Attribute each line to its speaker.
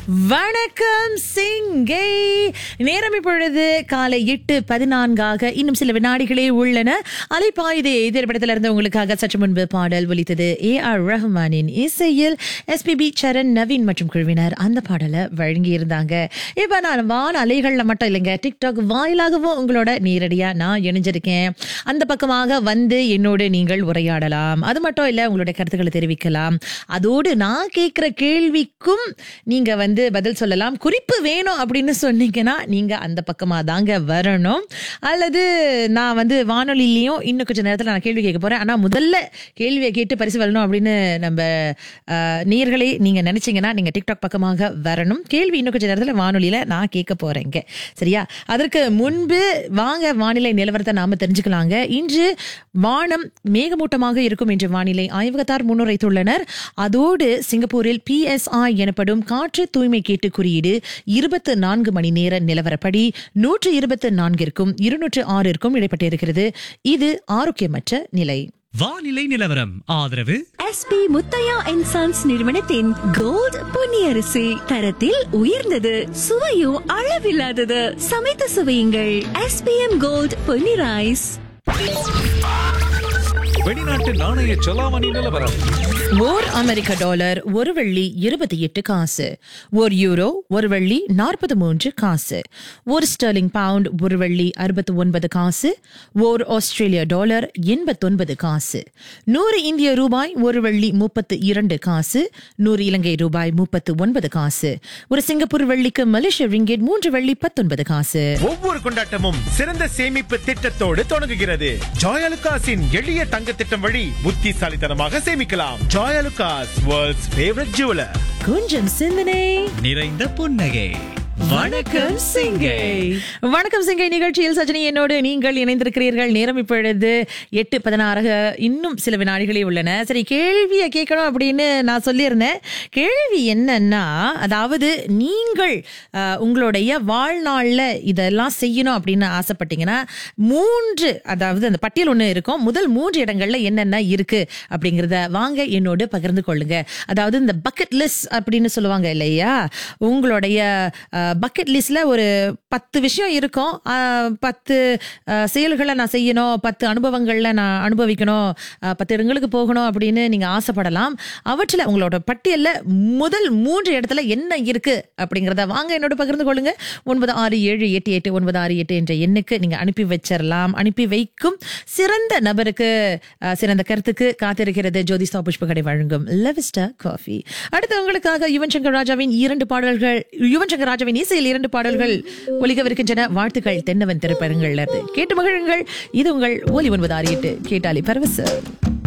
Speaker 1: வணக்கம் சிங்கை நேரம் இப்பொழுது காலை எட்டு பதினான்காக இன்னும் சில வினாடிகளே உள்ளன அலைப்பாயுதே திரைப்படத்தில் இருந்து உங்களுக்காக சற்று முன்பு பாடல் ஒலித்தது ஏ ஆர் ரஹ்மானின் இசையில் எஸ்பிபி சரண் நவீன் மற்றும் குழுவினர் அந்த பாடலை வழங்கி இருந்தாங்க இப்ப நான் வான அலைகள்ல மட்டும் இல்லைங்க டிக்டாக் வாயிலாகவும் உங்களோட நேரடியா நான் இணைஞ்சிருக்கேன் அந்த பக்கமாக வந்து என்னோடு நீங்கள் உரையாடலாம் அது மட்டும் இல்ல உங்களுடைய கருத்துக்களை தெரிவிக்கலாம் அதோடு நான் கேட்கிற கேள்விக்கும் நீங்க வந்து பதில் சொல்லலாம் குறிப்பு வேணும் அப்படின்னு சொன்னீங்கன்னா நீங்க அந்த பக்கமா தாங்க வரணும் அல்லது நான் வந்து வானொலியிலையும் இன்னும் கொஞ்சம் நேரத்தில் நான் கேள்வி கேட்க போறேன் ஆனா முதல்ல கேள்வியை கேட்டு பரிசு வரணும் அப்படின்னு நம்ம அஹ், நேயர்களே நீங்க நினைச்சீங்கன்னா நீங்க டிக்டாக் பக்கமாக வரணும் கேள்வி இன்னும் கொஞ்சம் நேரத்தில் வானொலியில நான் கேட்க போறேங்க சரியா அதற்கு முன்பு வாங்க வானிலை நிலவரத்தை நாம தெரிஞ்சுக்கலாங்க இன்று வானம் மேகமூட்டமாக இருக்கும் என்று வானிலை ஆய்வகத்தார் முன்னுரைத்துள்ளனர் அதோடு சிங்கப்பூரில் பிஎஸ்ஐ எனப்படும் காற்று தூய்மை கேட்டு குறியீடு இருபத்து நான்கு மணி நேர நிலவரப்படி நூற்று இருபத்து நான்கிற்கும் இருநூற்று ஆறிற்கும் இடைப்பட்டிருக்கிறது இது ஆரோக்கியமற்ற நிலை
Speaker 2: வானிலை நிலவரம் ஆதரவு
Speaker 3: எஸ்பி முத்தையா அண்ட் சன்ஸ் நிறுவனத்தின் கோல்ட் பொன்னியரிசி தரத்தில் உயர்ந்தது சுவையும் அளவில்லாதது சமைத்து சுவையுங்கள் எஸ்பிஎம் கோல்ட் பொன்னி ரைஸ்
Speaker 4: வெளிநாட்டு நாணய செலாவணி நிலவரம்
Speaker 1: ஓர் அமெரிக்க டாலர் ஒரு வெள்ளி இருபத்தி எட்டு காசு ஒரு யூரோ ஒரு வெள்ளி நாற்பது மூன்று காசு ஒரு ஸ்டெர்லிங் பவுண்ட் ஒரு வெள்ளி அறுபத்தி ஒன்பது காசு ஓர் ஆஸ்திரேலிய டாலர் எண்பத்தொன்பது காசு நூறு இந்திய ரூபாய் ஒரு வெள்ளி முப்பத்து இரண்டு காசு நூறு இலங்கை ரூபாய் முப்பத்து ஒன்பது காசு ஒரு சிங்கப்பூர் வெள்ளிக்கு மலேசிய ரிங்கெட் மூன்று வெள்ளி பத்தொன்பது காசு
Speaker 5: ஒவ்வொரு கொண்டாட்டமும் சிறந்த சேமிப்பு திட்டத்தோடு தொடங்குகிறது ஜாயலுகாஸின் எளிய தங்க திட்டம் வழி புத்திசாலித்தனமாக சேமிக்கலாம் ஜாயலுகாஸ் வேர்ல்ட்ஸ் ஃபேவரட் ஜுவலர்
Speaker 1: கொஞ்சம் சிந்தனை
Speaker 2: நிறைந்த புன்னகை
Speaker 1: வணக்கம் சிங்கை வணக்கம் சிங்கை நிகழ்ச்சியில் சஜினி என்னோடு நீங்கள் இணைந்திருக்கிறீர்கள் நேரம் இப்பொழுது எட்டு பதினாறு இன்னும் சில வினாடிகளே உள்ளன சரி கேள்வியை கேட்கணும் அப்படின்னு நான் சொல்லியிருந்தேன் கேள்வி என்னன்னா அதாவது நீங்கள் அஹ், உங்களுடைய வாழ்நாளில் இதெல்லாம் செய்யணும் அப்படின்னு ஆசைப்பட்டீங்கன்னா மூன்று அதாவது அந்த பட்டியல் ஒன்று இருக்கும் முதல் மூன்று இடங்கள்ல என்னென்ன இருக்கு அப்படிங்கிறத வாங்க என்னோடு பகிர்ந்து கொள்ளுங்க அதாவது இந்த பக்கெட் லிஸ்ட் அப்படின்னு சொல்லுவாங்க இல்லையா உங்களுடைய பக்கெட் லிஸ்ட்ல ஒரு பத்து விஷயம் இருக்கும் அஹ், பத்து அஹ், செயல்களை நான் செய்யணும் பத்து அனுபவங்கள்ல நான் அனுபவிக்கணும் அஹ், பத்து இடங்களுக்கு போகணும் அப்படின்னு நீங்க ஆசைப்படலாம் அவற்றில் உங்களோட பட்டியல்ல முதல் மூன்று இடத்துல என்ன இருக்கு அப்படிங்கிறத வாங்க என்னோட பகிர்ந்து கொள்ளுங்க ஒன்பது ஆறு ஏழு எட்டு எட்டு ஒன்பது ஆறு எட்டு என்ற எண்ணுக்கு நீங்க அனுப்பி வச்சிடலாம் அனுப்பி வைக்கும் சிறந்த நபருக்கு அஹ், சிறந்த கருத்துக்கு காத்திருக்கிறது ஜோதிஸ்தா புஷ்பகடை வழங்கும் லெவிஸ்டா காஃபி அடுத்து உங்களுக்காக யுவன் சங்கர் ராஜாவின் இரண்டு பாடல்கள் யுவன் சங்கர் ராஜாவின் இசையில் இரண்டு பாடல்கள் ஒலிக்கவிருக்கின்றன வாழ்த்துக்கள் தென்னவன் திரைப்படங்கள்ல இருந்து கேட்டு மகிழுங்கள் இது உங்கள் ஒலி ஒன்பது ஆறு எட்டு கேட்டாலே பரவச